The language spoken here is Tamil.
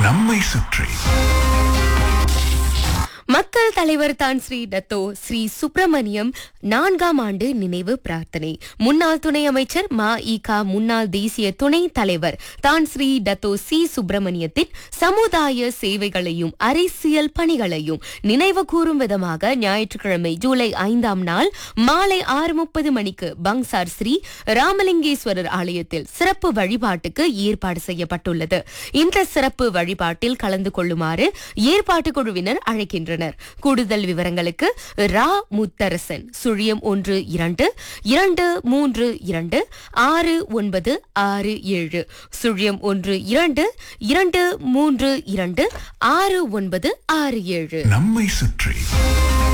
நம்மை சுற்றி மக்கள் தலைவர் தான் ஸ்ரீ டத்தோ ஸ்ரீ சுப்பிரமணியம் நான்காம் ஆண்டு நினைவு பிரார்த்தனை முன்னாள் துணை அமைச்சர் மா இகா முன்னாள் தேசிய துணை தலைவர் தான் ஸ்ரீ டத்தோ சி சுப்பிரமணியத்தின் சமுதாய சேவைகளையும் அரசியல் பணிகளையும் நினைவு கூறும் விதமாக ஞாயிற்றுக்கிழமை ஜூலை ஐந்தாம் நாள் மாலை ஆறு முப்பது மணிக்கு பங்சார் ஸ்ரீ ராமலிங்கேஸ்வரர் ஆலயத்தில் சிறப்பு வழிபாட்டுக்கு ஏற்பாடு செய்யப்பட்டுள்ளது இந்த சிறப்பு வழிபாட்டில் கலந்து கொள்ளுமாறு ஏற்பாட்டு குழுவினர் அழைக்கின்றனர் கூடுதல் விவரங்களுக்கு ரா முத்தரசன் சுழியம் ஒன்று இரண்டு இரண்டு மூன்று இரண்டு ஆறு ஒன்பது ஆறு ஏழு சுழியம் ஒன்று இரண்டு இரண்டு மூன்று இரண்டு ஆறு ஒன்பது ஆறு ஏழு நம்மை சுற்றி